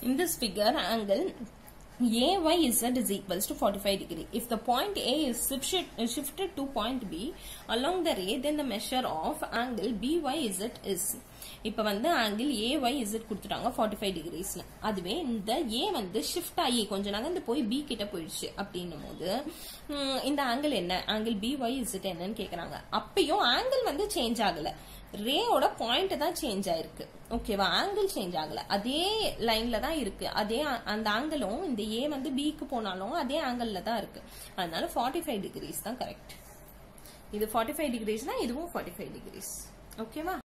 in this figure angle AYZ is equals to 45 degree. If the point A is shifted, shifted to point B along the ray, then the measure of angle BYZ is. இப்ப வந்து angle AYZ கொடுத்துட்டாங்க 45 டிகிரிஸ்னு அதுவே இந்த A வந்து shift ஆகி கொஞ்ச நகர்ந்து போய் B கிட்ட போயிடுச்சு அப்படின்னும் போது ம், இந்த ஆங்கிள் என்ன ஆங்கிள் BYZ என்னன்னு கேக்குறாங்க அப்பயும் ஆங்கிள் வந்து சேஞ்ச் ஆகல ரேயோட பாயிண்ட் தான் சேஞ்ச் ஆயிருக்கு ஓகேவா ஆங்கிள் சேஞ்ச் ஆகல அதே லைன்ல தான் இருக்கு அதே அ- அந்த ஆங்கிளும் இந்த ஏ வந்து பிக்கு போனாலும் அதே ஆங்கிள் தான் இருக்கு அதனால 45 ஃபைவ் டிகிரிஸ் தான் கரெக்ட் இது 45 ஃபைவ் டிகிரிஸ்னா இதுவும் 45 ஃபைவ் டிகிரிஸ் ஓகேவா